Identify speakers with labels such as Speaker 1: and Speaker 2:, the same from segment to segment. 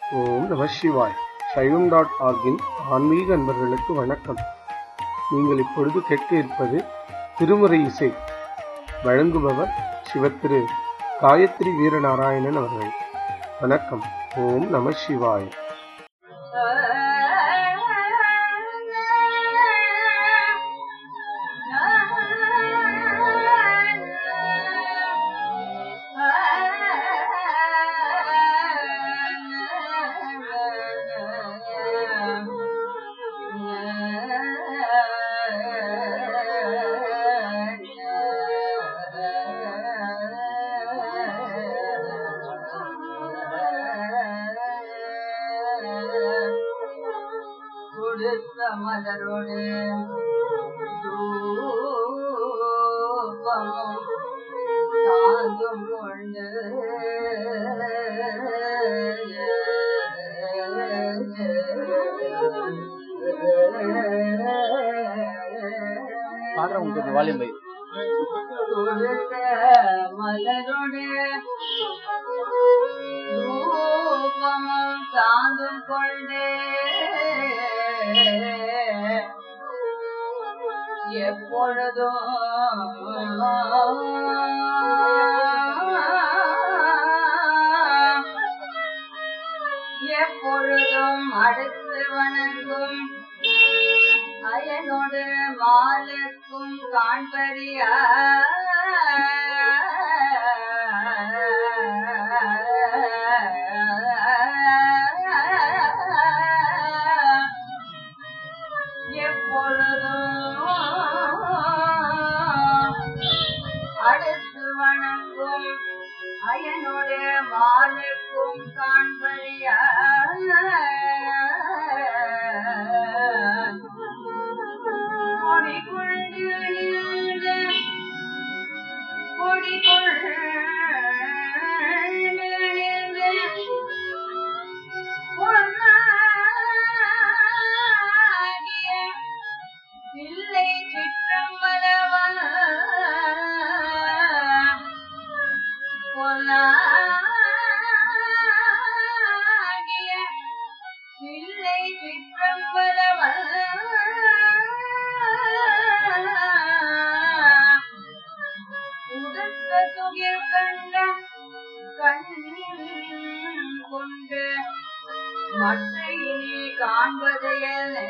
Speaker 1: ஓம் நம சிவாய் சைவம் டாட் ஆர்கின் ஆன்மீக அன்பர்களுக்கு வணக்கம் நீங்கள் இப்பொழுது கேட்க இருப்பது திருமுறை இசை வழங்குபவர் சிவத்திரு காயத்ரி வீரநாராயணன் அவர்கள் வணக்கம் ஓம் நம சிவாய்
Speaker 2: கொடுத்த மலரோடு தூபமும் தாங்கும் கொண்டு
Speaker 3: பாடுறவங்க கொஞ்சம் வால்யூம் வை
Speaker 2: கொடுத்த மலரோடு தூபமும் தாங்கும் கொண்டே எப்பொழுதும் எப்பொழுதும் அடுத்து வணங்கும் அயனோடு மாலுக்கும் காண்பறியா எப்பொழுதும் அடுத்து வணங்கும் அயனோடு மாலுக்கும் காண்பறியா கொடிகொண்டு நின்ற கொடிகொண்டு நின்ற பொன்னாகிய பிள்ளை சிற்றம்பலவன் பொன்னாகிய பிள்ளை சிற்றம்பலவன் உடுத்த துகிர் கண்ட கண் கொண்டு மற்ற இனி காண்பதையலே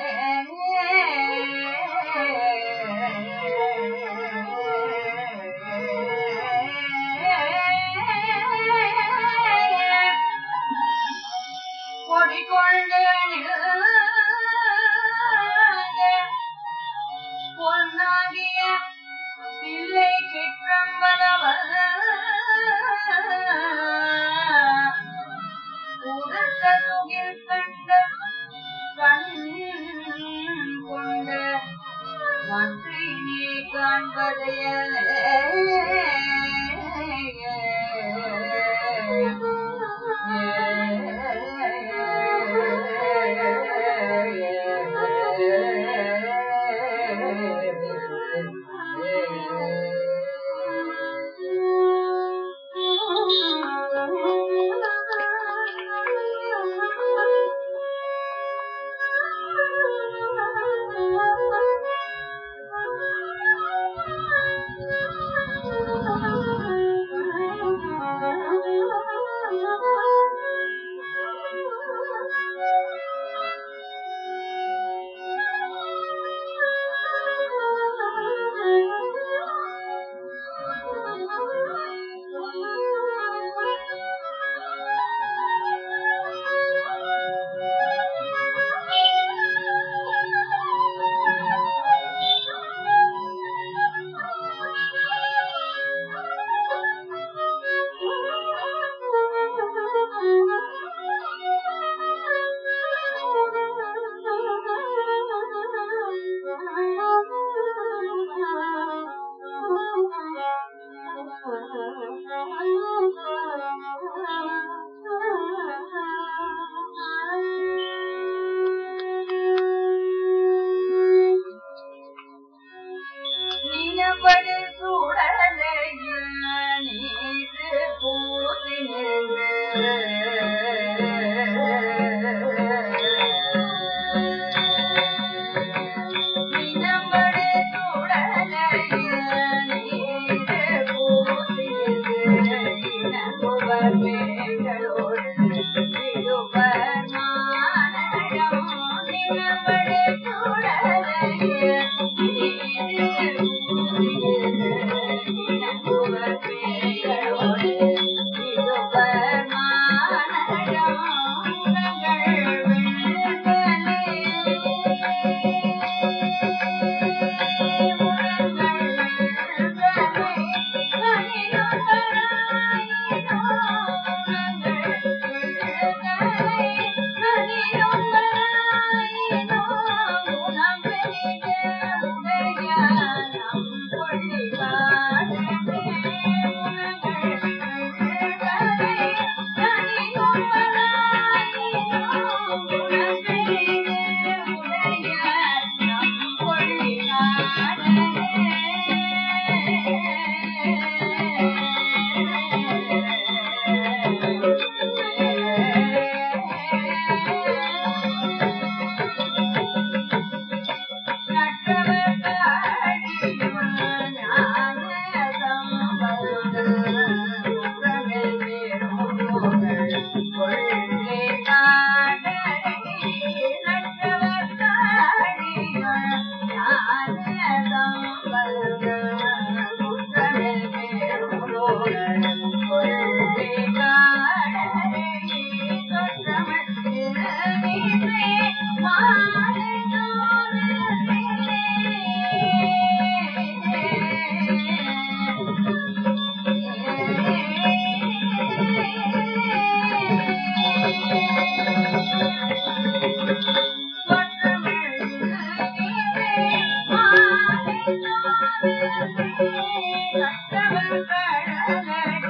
Speaker 2: கொடிகொண்டு பொன்னாகிய பிள்ளை சிற்றம்பலவன் உடுத்த துகில் கண்ட கண் கொண்டு மற்ற இனி காண்பதையலே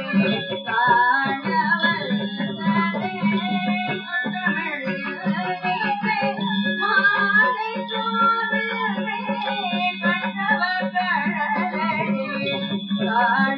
Speaker 2: காணவல்லே